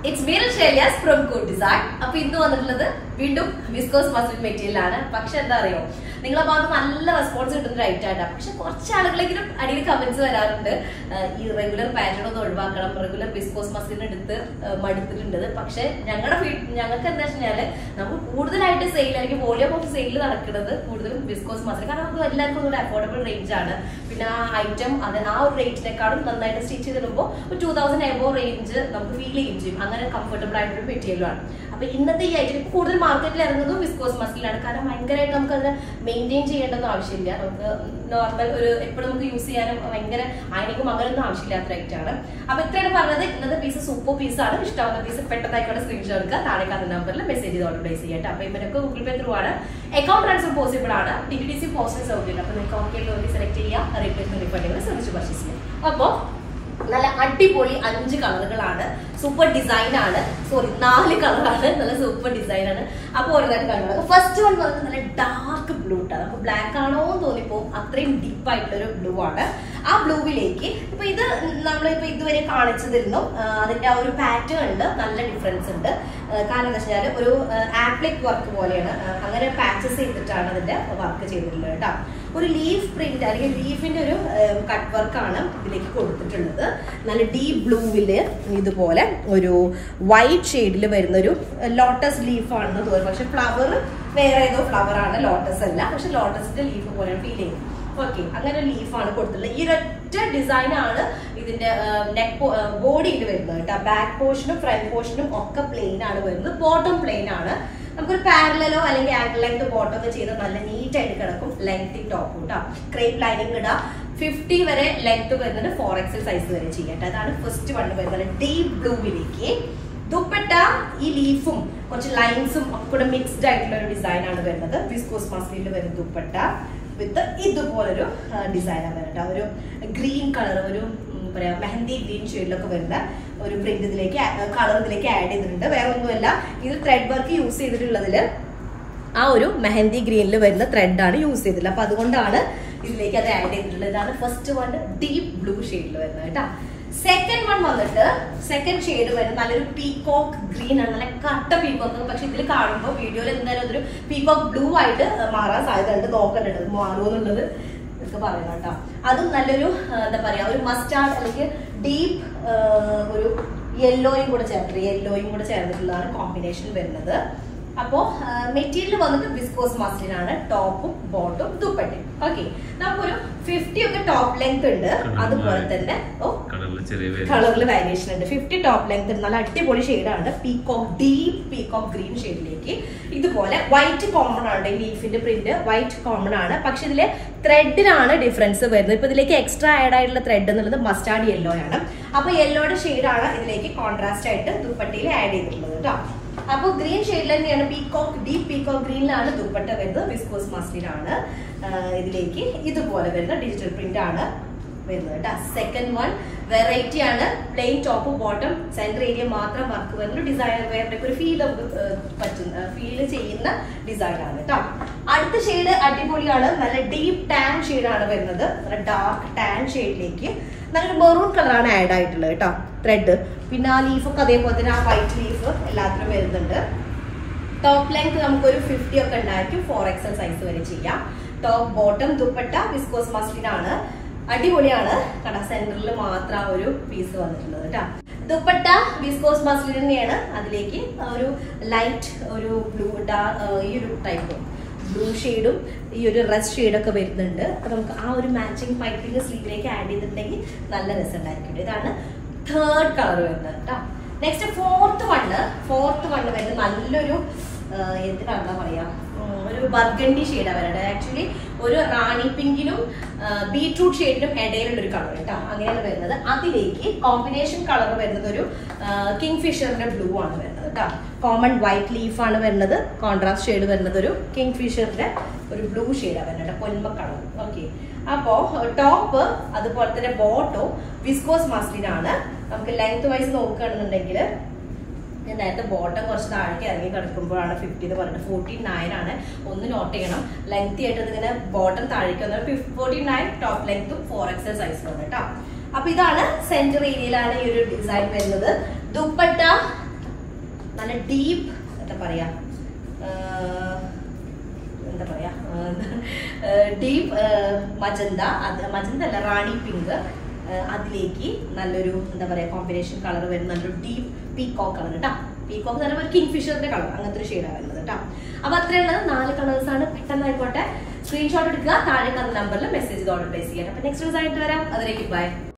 It's മീറൽ ഷേലിയാസ് from good design അപ്പൊ ഇന്ന് വന്നിട്ടുള്ളത് വീണ്ടും വിസ്കോസ് മസിൽ മെറ്റീരിയൽ ആണ് പക്ഷെ എന്താ അറിയോ നിങ്ങളെ ഭാഗത്ത് നല്ല റെസ്പോൺസ് കിട്ടുന്ന ഒരു ഐറ്റം ആയിട്ടാണ് പക്ഷെ കുറച്ച് ആളുകളെങ്കിലും അടിയിൽ കമന്റ്സ് വരാറുണ്ട് ആഹ് ഈ റെഗുലർ പാറ്റേൺ ഒന്ന് ഒഴിവാക്കണം റെഗുലർ വിസ്കോസ് മസിലിന് എടുത്ത് ആഹ് മടുത്തിട്ടുണ്ട് പക്ഷെ ഞങ്ങളുടെ ഞങ്ങൾക്ക് എന്താ വെച്ചാല് നമുക്ക് കൂടുതലായിട്ട് സെയിൽ അല്ലെങ്കിൽ വോളിയം ഓഫ് സെയിൽ നടക്കുന്നത് കൂടുതലും വിസ്കോസ് മസിൽ കാരണം നമുക്ക് എല്ലാവർക്കും ഒരു അഫോർഡബിൾ റേഞ്ച് ആണ് പിന്നെ ആ ഐറ്റം അത് ആ ഒരു റേറ്റിനെക്കാളും നന്നായിട്ട് സ്റ്റിച്ച് ചെയ്തിടുമ്പോൾ ഒരു ടൂ തൗസൻഡ് എബോ റേഞ്ച് നമുക്ക് ഫീൽ ചെയ്യും ചെയ്യും അങ്ങനെ കംഫർട്ടബിൾ ആയിട്ടൊരു മെറ്റീരിയൽ ആണ് അപ്പൊ ഇന്നത്തെ ഈ ഐറ്റം ഇപ്പൊ കൂടുതൽ മാർക്കറ്റിൽ ഇറങ്ങുന്നതും വിസ്കോസ് മസിലാണ് കാരണം ഭയങ്കരമായിട്ട് നമുക്ക് അത് മെയിൻറ്റെയിൻ ചെയ്യേണ്ടതും ആവശ്യമില്ല നമുക്ക് നോർമൽ ഒരു എപ്പോഴും നമുക്ക് യൂസ് ചെയ്യാനും ഭയങ്കര അയണിക്കും അങ്ങനെയൊന്നും ആവശ്യമില്ലാത്ത ഐറ്റം ആണ് അപ്പൊ ഇത്രയാണ് പറഞ്ഞത് ഇന്നത്തെ പീസ് സൂപ്പർ പീസ് ആണ് ഇഷ്ടമാവുന്ന പീസ് പെട്ടെന്നായിക്കോട്ടെ സ്ക്രീൻഷോട്ട് എടുക്കുക താഴെ കാണുന്ന നമ്പറിൽ മെസ്സേജ് ചെയ്ത് ഓർഡർ പ്ലേസ് ചെയ്യട്ടെ അപ്പൊ ഇവരൊക്കെ ഗൂഗിൾ പേ ത്രൂ ആണ് അക്കൗണ്ട് ട്രാൻസ്ഫർ പോസിബിൾ ആണ് ഡി ടി സി പോസ്റ്റൽ സൗകര്യം അപ്പൊ നിങ്ങൾക്ക് ഓക്കെ ലോറി സെലക്ട് ചെയ്യുക റീപ്ലേസ്മെന്റ് റിഫണ്ടുകൾ ശ്രമിച്ചു പർച്ചേസ് ചെയ്യാം അപ്പോ നല്ല അടിപൊളി അഞ്ച് കളറുകളാണ് സൂപ്പർ ഡിസൈൻ ആണ് സോറി നാല് കളറാണ് നല്ല സൂപ്പർ ഡിസൈൻ ആണ് അപ്പോൾ ഓരോന്നായിട്ട് കാണുന്നത് ഫസ്റ്റ് വൺ വന്നിട്ട് നല്ല ഡാർക്ക് ബ്ലൂ ആണ് നമുക്ക് ബ്ലാക്ക് ആണോ എന്ന് തോന്നിപ്പോ അത്രയും ഡീപ്പ് ആയിട്ടുള്ള ഒരു ബ്ലൂ ആണ് ആ ബ്ലൂവിലേക്ക് ഇപ്പൊ ഇത് നമ്മളിപ്പോ ഇതുവരെ കാണിച്ചതിരുന്നു അതിന്റെ ആ ഒരു പാറ്റേണിൽ നല്ല ഡിഫറൻസ് ഉണ്ട് ആ, കാരണം എന്താ വെച്ചാൽ ഒരു ആപ്ലിക് വർക്ക് പോലെയാണ് ആ, അങ്ങനെ പാച്ചസ് ചെയ്തിട്ടാണ് അതിന്റെ വർക്ക് ചെയ്തിട്ടുള്ളത് കേട്ടോ ഒരു ലീഫ് പ്രിന്റ് അല്ലെങ്കിൽ ലീഫിന്റെ ഒരു കട്ട് വർക്കാണ് ഇതിലേക്ക് കൊടുത്തിട്ടുള്ളത് നല്ല ഡീപ് ബ്ലൂവില് ഇതുപോലെ ഒരു വൈറ്റ് ഷെയ്ഡിൽ വരുന്ന ഒരു ലോട്ടസ് ലീഫ് ആണെന്ന് തോന്നുന്നു പക്ഷെ ഫ്ലവർ വേറെ ഏതോ ഫ്ലവർ ആണ് ലോട്ടസ് അല്ല പക്ഷെ ലോട്ടസിന്റെ ലീഫ് പോലെയാണ് ഫീൽ ചെയ്യുന്നത് ഓക്കെ അങ്ങനെ ഒരു ലീഫാണ് കൊടുത്തിട്ടുള്ളത് ഈ ഒരൊറ്റ ഡിസൈൻ ആണ് ഇതിന്റെ നെക്ക് ബോഡിയിൽ വരുന്നത് കേട്ടോ ബാക്ക് പോർഷനും ഫ്രണ്ട് പോർഷനും ഒക്കെ പ്ലെയിൻ ആണ് വരുന്നത് ബോട്ടം പ്ലെയിൻ ആണ് നമുക്കൊരു പാരലോ അല്ലെങ്കിൽ ആംഗിൾ ലെങ്ത് ബോട്ടം ഒക്കെ ചെയ്ത് നല്ല നീറ്റ് ആയിട്ട് കിടക്കും ലെങ്തി ടോപ്പ് കേട്ടോ ക്രേപ്പ് ലൈനിങ് ഇടാം ഫിഫ്റ്റി വരെ ലെങ്ത് വരുന്നത് ഫോർ എക്സൽ സൈസ് വരെ ചെയ്യട്ടെ അതാണ് ഫസ്റ്റ് വൺ വരുന്നത് ഡീപ് ബ്ലൂവിലേക്ക് ദുപ്പട്ട ഈ ലീഫും കുറച്ച് ലൈൻസും ഒക്കെ കൂടെ മിക്സ്ഡ് ആയിട്ടുള്ള ഒരു ഡിസൈൻ ആണ് വരുന്നത് വിസ്കോസ് മസ്ലിയിൽ വരുന്ന ദുപ്പട്ട വിത്ത് ഇതുപോലൊരു ഡിസൈനാണ് വരുന്നത് ഒരു ഗ്രീൻ കളർ ഒരു ഉം, പറയാ മെഹന്തി ഗ്രീൻ ഷെയ്ഡിലൊക്കെ വരുന്ന ഒരു പ്രിന്റ് ഇതിലേക്ക് കളർ ഇതിലേക്ക് ആഡ് ചെയ്തിട്ടുണ്ട് വേറെ ഒന്നുമല്ല ഇത് ത്രെഡ് വർക്ക് യൂസ് ചെയ്തിട്ടുള്ളതില് ആ ഒരു മെഹന്തി ഗ്രീനിൽ വരുന്ന ത്രെഡാണ് യൂസ് ചെയ്തിട്ടുള്ളത് അപ്പൊ അതുകൊണ്ടാണ് ഇതിലേക്ക് അത് ആഡ് ചെയ്തിട്ടുള്ളത് ഇതാണ് ഫസ്റ്റ് വൺ ഡീപ്പ് ബ്ലൂ ഷെയ്ഡിൽ വരുന്നത് കേട്ടോ സെക്കൻഡ് വൺ വന്നിട്ട് സെക്കൻഡ് ഷെയ്ഡ് വരുന്നത് നല്ലൊരു പീകോക്ക് ഗ്രീൻ ആണ് നല്ല കട്ട പീകോക്ക് പക്ഷെ ഇതിൽ കാണുമ്പോൾ വീഡിയോയിൽ എന്തായാലും അതൊരു പീകോക്ക് ബ്ലൂ ആയിട്ട് മാറാൻ സാധ്യത ഉണ്ട് നോക്കണ്ടത് മാറുമോ എന്നുള്ളത് ഒക്കെ പറയണം കേട്ടോ അതും നല്ലൊരു ആ, എന്താ പറയാ ഒരു മസ്റ്റാർഡ് അല്ലെങ്കിൽ ഡീപ്പ് ഒരു യെല്ലോയും കൂടെ ചേർത്തിട്ട് യെല്ലോയും കൂടെ ചേർന്നിട്ടുള്ളതാണ് കോമ്പിനേഷൻ വരുന്നത് അപ്പോ മെറ്റീരിയൽ വന്നിട്ട് വിസ്കോസ് മസ്ലിൻ ആണ് ടോപ്പും ബോട്ടും ദുപ്പട്ടയും ഓക്കെ നമുക്കൊരു ഫിഫ്റ്റി ഒക്കെ ടോപ്പ് ലെങ്ത് ഉണ്ട് അതുപോലെ തന്നെ ഓ കളറിൽ ചെറിയ variation. കളറിൽ വേരിയേഷൻ ഉണ്ട് ഫിഫ്റ്റി ടോപ്പ് ലെങ്ത് നല്ല അടിപൊളി ഷെയ്ഡാണ് പീകോക്ക് ഡീപ്പ് പീകോക്ക് ഗ്രീൻ ഷെയ്ഡിലേക്ക് ഇതുപോലെ വൈറ്റ് കോമൺ ആണ് ഈ ലീഫിന്റെ പ്രിന്റ് വൈറ്റ് കോമൺ ആണ് പക്ഷെ ഇതിലെ ത്രെഡിനാണ് ഡിഫറൻസ് വരുന്നത് ഇപ്പൊ ഇതിലേക്ക് എക്സ്ട്രാ ആഡ് ആയിട്ടുള്ള ത്രെഡ് എന്നുള്ളത് മസ്റ്റാർഡ് യെല്ലോ ആണ് അപ്പൊ യെല്ലോയുടെ ഷെയ്ഡാണ് ഇതിലേക്ക് കോൺട്രാസ്റ്റ് ആയിട്ട് ദുപ്പട്ടയിൽ ആഡ് ചെയ്തിട്ടുള്ളത് കേട്ടോ അപ്പൊ ഗ്രീൻ ഷെയ്ഡിൽ തന്നെയാണ് പീകോക്ക് ഡീപ്പ് പീകോക്ക് ഗ്രീനിലാണ് ദുപ്പട്ട വരുന്നത് വിസ്കോസ് മസ്ലിനാണ് ഇതിലേക്ക് ഇതുപോലെ വരുന്ന ഡിജിറ്റൽ പ്രിന്റ് ആണ് വരുന്നത് കേട്ടോ സെക്കൻഡ് വൺ വെറൈറ്റി ആണ് plain top bottom center area മാത്രം വർക്ക് വരുന്ന ഡിസൈൻ വേറെ ഒരു ഫീൽ പറ്റുന്ന ഫീൽ ചെയ്യുന്ന ഡിസൈൻ ആണ് കേട്ടോ അടുത്ത ഷെയ്ഡ് അടിപൊളിയാണ് നല്ല ഡീപ്പ് ടാൻ ആണ് വരുന്നത് നല്ല ഡാർക്ക് ടാൻ ഷെയ്ഡിലേക്ക് നല്ലൊരു മെറൂൺ കളറാണ് ആഡ് ആയിട്ടുള്ളത് കേട്ടോ ത്രെഡ് പിന്നെ ആ ലീഫൊക്കെ അതേപോലെ തന്നെ ആ വൈറ്റ് ലീഫ് എല്ലാത്തിനും വരുന്നുണ്ട് ടോപ്പ് ലെങ്ത് നമുക്കൊരു ഫിഫ്റ്റി ഒക്കെ ഉണ്ടായിരിക്കും ഫോർ എക്സൽ സൈസ് വരെ ചെയ്യാം top bottom dupatta viscose muslin ആണ് അടിപൊളിയാണ് കട സെന്ററിൽ മാത്രം ആ ഒരു പീസ് വന്നിട്ടുള്ളത് കേട്ടോ ദുപ്പട്ട വിസ്കോസ് മസ്ലിൻ തന്നെയാണ് അതിലേക്ക് ആ ഒരു ലൈറ്റ് ഒരു ബ്ലൂ ഈ ഒരു ടൈപ്പ് ബ്ലൂ ഷെയ്ഡും ഈ ഒരു റെസ്റ്റ് ഷെയ്ഡൊക്കെ വരുന്നുണ്ട് അപ്പൊ നമുക്ക് ആ ഒരു മാച്ചിങ് പൈപ്പിംഗ് സ്ലീവിലേക്ക് ആഡ് ചെയ്തിട്ടുണ്ടെങ്കിൽ നല്ല രസം ഉണ്ടായിരിക്കും ഇതാണ് തേർഡ് കളർ വരുന്നത് കേട്ടോ next fourth one fourth one വരുന്നത് നല്ലൊരു ആ, എന്ത് കളറാ പറയാ ഉം, ഒരു ബർഗണ്ടി ഷെയ്ഡാണ് വരുന്നത് ആക്ച്വലി ഒരു റാണി പിങ്കിനും ബീട്രൂട്ട് ഷെയ്ഡിനും ഇടയിലുള്ള ഒരു കളർ കേട്ടോ അങ്ങനെയാണ് വരുന്നത് അതിലേക്ക് കോമ്പിനേഷൻ കളർ വരുന്നത് ഒരു കിങ് ഫിഷറിന്റെ ബ്ലൂ ആണ് വരുന്നത് കേട്ടോ കോമൺ വൈറ്റ് ലീഫ് ആണ് വരുന്നത് കോൺട്രാസ്റ്റ് ഷെയ്ഡ് വരുന്നത് ഒരു കിങ് ഫിഷറിന്റെ ഒരു ബ്ലൂ ഷെയ്ഡാണ് വരുന്നത് പൊന്മ കളർ ഓക്കെ അപ്പോ ടോപ്പ് അതുപോലെ തന്നെ ബോട്ടോ വിസ്കോസ് മസ്ലിൻ ആണ് നമുക്ക് ലെങ്ത് വൈസ് നോക്കുകയാണെന്നുണ്ടെങ്കിൽ ഞാൻ നേരത്തെ ബോട്ടം കുറച്ച് താഴേക്ക് ഇറങ്ങി കിടക്കുമ്പോഴാണ് ഫിഫ്റ്റി എന്ന് പറഞ്ഞിട്ട് ഫോർട്ടി നയൻ ആണ് ഒന്ന് നോട്ട് ചെയ്യണം ലെങ്തി ആയിട്ട് ഇതിങ്ങനെ ബോട്ടം താഴേക്ക് വന്നാൽ ഫോർട്ടി നയൻ ടോപ്പ് ലെങ്ത്തും ഫോർ എക്സൽ സൈസിലാണ് കേട്ടോ അപ്പൊ ഇതാണ് സെന്റർ ഏരിയയിലാണ് ഈ ഒരു ഡിസൈൻ വരുന്നത് ദുപ്പട്ട നല്ല ഡീപ്പ് എന്താ പറയാ ആഹ്, എന്താ പറയാ ഡീപ്പ് മജന്ത അത് മജന്ത അല്ല റാണി പിങ്ക് അതിലേക്ക് നല്ലൊരു എന്താ പറയാ കോമ്പിനേഷൻ കളർ വരുന്ന നല്ലൊരു ഡീപ്പ് പീകോക്ക് കളർ കേട്ടോ പീകോക്ക് എന്ന് പറയുമ്പോൾ ഒരു കിങ് ഫിഷറിന്റെ കളർ അങ്ങനത്തെ ഒരു ഷെയ്ഡാണ് വരുന്നത് കേട്ടോ അപ്പൊ അത്രയുള്ളത് നാല് കളേഴ്സ് ആണ് പെട്ടെന്ന് ആയിക്കോട്ടെ സ്ക്രീൻഷോട്ട് എടുക്കുക താഴെ തന്ന നമ്പറിൽ മെസ്സേജ് ഓർഡർ പ്ലേസ് ചെയ്യാം അപ്പൊ നെക്സ്റ്റ് ദിവസം ആയിട്ട് വരാം അതിലേക്ക് ബൈ